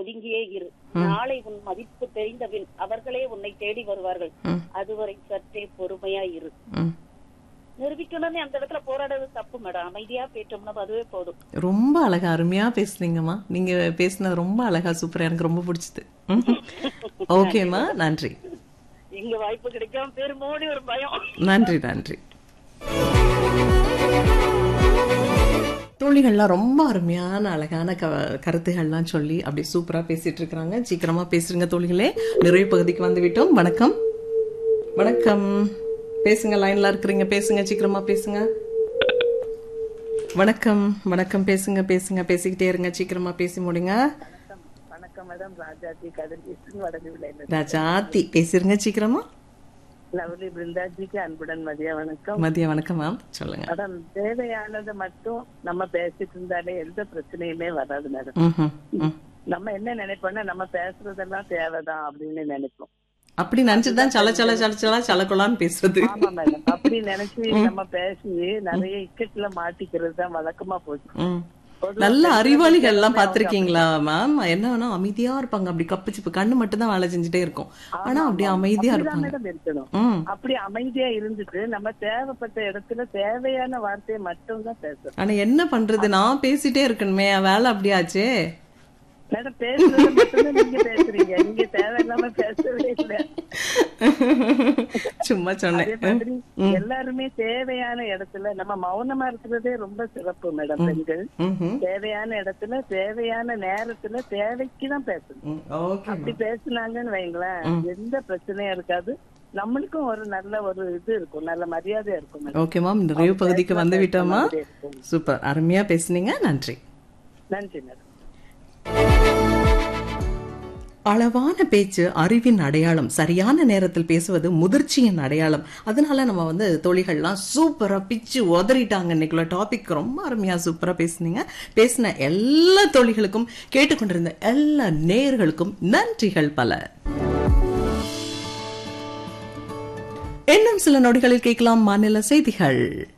ஒதுங்கியே இரு நாளை உன் மதிப்பு தெரிந்தபின் அவர்களே உன்னை தேடி வருவார்கள் ம். அதுவரை சற்றே பொறுமையா இரு ம். நிரூபிக்கணும்னு அந்த இடத்துல போராடுறது தப்பு மேடம் அமைதியா பேட்டோம்னா அதுவே போதும் ரொம்ப அழகா அருமையா பேசுனீங்கம்மா நீங்க பேசுனது ரொம்ப அழகா சூப்பரா எனக்கு ரொம்ப பிடிச்சது ஓகேம்மா நன்றி இங்க வாய்ப்பு கிடைக்காம பெருமோடி ஒரு பயம் நன்றி நன்றி தோழிகள்லாம் ரொம்ப அருமையான அழகான க கருத்துகள்லாம் சொல்லி அப்படி சூப்பரா பேசிட்டு இருக்கிறாங்க சீக்கிரமா பேசுறீங்க தோழிகளே நிறைவு பகுதிக்கு வந்து விட்டோம் வணக்கம் வணக்கம் பேசுங்க லைன்ல இருக்கிறீங்க பேசுங்க சீக்கிரமா பேசுங்க வணக்கம் வணக்கம் பேசுங்க பேசுங்க பேசிக்கிட்டே இருங்க சீக்கிரமா பேசி முடிங்க வணக்கம் மேடம் ராஜாஜி கதிர்கீசன் வடலிவிலை ராஜாத்தி பேசிருங்க சீக்கிரமா லவ்லி பிருந்தாஜிக்கு அன்புடன் மதிய வணக்கம் மதிய வணக்கம் மேம் சொல்லுங்க மேடம் தேவையானதை மட்டும் நம்ம பேசிட்டு இருந்தாலே எந்த பிரச்சனையுமே வராது மேடம் ம்ஹும், ம். நம்ம என்ன நினைப்போம்னா நம்ம பேசுறதெல்லாம் தேவைதான் அப்படின்னு நினைப்போம் அப்படி நினைச்சுதான் சல சல சல சல சலக்குலான்னு பேசுறது ஆமா மேடம் அப்படி நினைச்சு நம்ம பேசி நிறைய இக்கட்ல மாட்டிக்கிறது தான் வழக்கமா போச்சு ம். பொதுவா நல்ல பேசுறது அறிவாளிகள் எல்லாம் எல்லாமே பாத்திருக்கீங்களா மேம் என்ன வேணா அமைதியா இருப்பாங்க அப்படி கப்பிச்சு இப்ப கண்ணு மட்டும் தான் வேலை செஞ்சுட்டே இருக்கும் ஆனா அப்படி அமைதியா அப்படிதான் இருப்பாங்க மேடம் இருக்கணும் ம் அப்படி அமைதியா இருந்துட்டு நம்ம தேவைப்பட்ட இடத்துல தேவையான வார்த்தையை மட்டும் தான் பேசணும் ஆனா என்ன பண்றது நான் பேசிட்டே இருக்கணுமே என் வேலை அப்படியாச்சே மேடம் பேசுறது மட்டும்தான் நீங்க பேசுறீங்க நீங்க தேவையில்லாம பேசவே இல்லை சும்மா அதே சொன்னேன் மாதிரி எல்லாருமே தேவையான இடத்துல நம்ம மௌனமா இருக்கிறதே ரொம்ப சிறப்பு மேடம் பெண்கள் ம்ஹும். தேவையான இடத்துல தேவையான நேரத்துல தேவைக்கு தான் பேசணும் ம், ஓகே அப்படி பேசுனாங்கன்னு வைங்களேன் எந்த பிரச்சனையும் இருக்காது நம்மளுக்கும் ஒரு நல்ல ஒரு இது இருக்கும் நல்ல மரியாதை இருக்கும் மேடம் ஓகே மேம் நிறைவு பகுதிக்கு வந்து விட்டோமா மாதிரி இருக்கும். சூப்பர் அருமையா பேசுனீங்க நன்றி நன்றி மேடம் அளவான பேச்சு அறிவின் அடையாளம் சரியான நேரத்தில் பேசுவது முதிர்ச்சியின் அடையாளம் அதனால நம்ம வந்து தோழிகள்லாம் சூப்பரா பிச்சு உதறிட்டாங்க இன்னைக்குள்ள டாபிக் ரொம்ப அருமையா சூப்பரா பேசுனீங்க பேசின எல்லா தோழிகளுக்கும் கேட்டுக்கொண்டிருந்த எல்லா நேயர்களுக்கும் நன்றிகள் பல இன்னும் சில நொடிகளில் கேட்கலாம் மாநில செய்திகள்